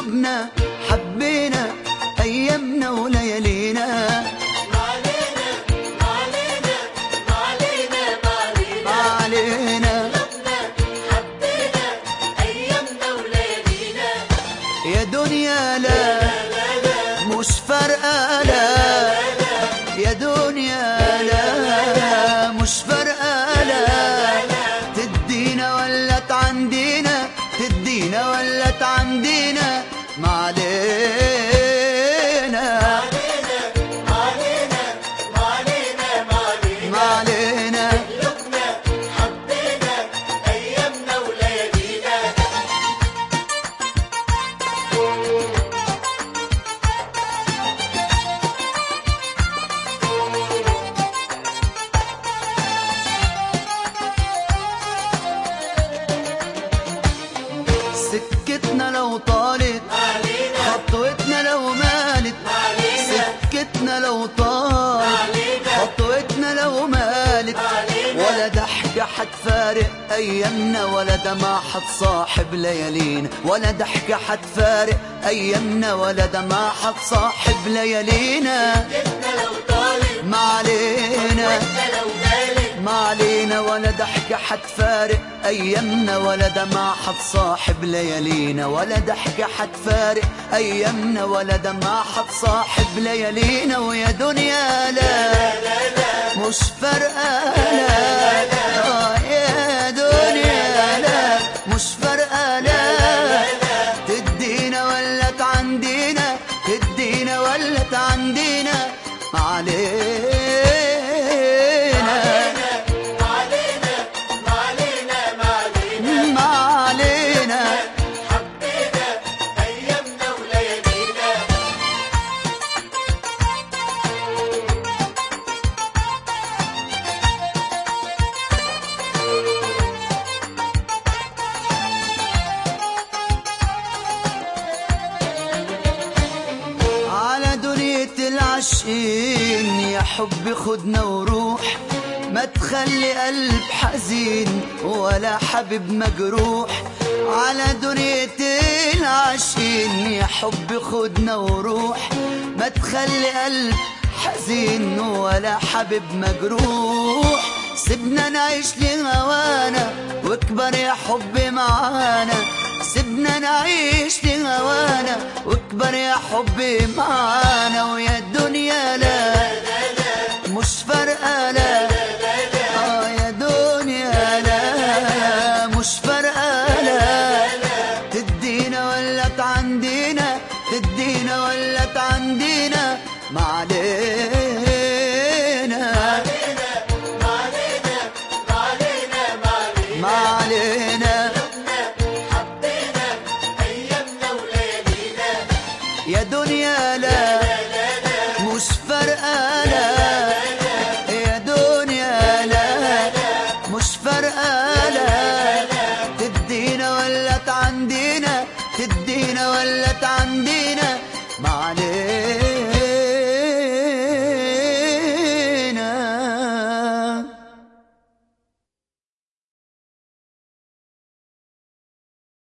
قلوبنا حبينا أيامنا وليالينا معلينا معلينا معلينا معلينا ما علينا قلوبنا حبينا أيامنا وليالينا يا دنيا لا مش فارقة لا يا دنيا لا مش فارقة لا تدينا ولا تعندينا تدينا ولا تعندينا ما علينا معلينا معلينا معلينا ما علينا قلوبنا حبينا أيامنا وليالينا سكتنا لو طالت علينا خطوتنا لو مالت علينا سكتنا لو طالت علينا خطوتنا لو مالت علينا. ولا ضحكة حتفارق أيامنا ولا دمع حتصاحب ليالينا ولا ضحكة حتفارق أيامنا ولا دمع حتصاحب ليالينا جبنا لو طالب ما علينا وانت لو مالك ما علينا ولا ضحكة حتفارق أيامنا ولا دمع حتصاحب ليالينا ولا ضحكة حتفارق أيامنا ولا دمع حتصاحب ليالينا ويا دنيا لا مش فارقة لا آه يا دنيا لا مش فارقة لا تدينا ولا تعندينا تدينا ولا تعندينا ما علينا معلينا معلينا معلينا ما علينا حبينا أيامنا وليالينا على دنيا العشقين يا حب خدنا وروح ما تخلي قلب حزين ولا حبيب مجروح على دنيا العشقين يا حب خدنا وروح ما تخلي قلب حزين ولا حبيب مجروح سيبنا نعيش لهوانا واكبر يا حب معانا سيبنا نعيش لهوانا واكبر يا حبي معانا ويا الدنيا لا مش فارقة لا آه يا دنيا لا مش فارقة لا تدينا ولا تعندينا تدينا ولا تعندينا ما علينا معلينا معلينا معلينا ما علينا حبينا أيامنا وليالينا يا دنيا لا مش فارقة لا يا دنيا لا مش فارقة لا تدينا ولا تعندينا تدينا ولا تعندينا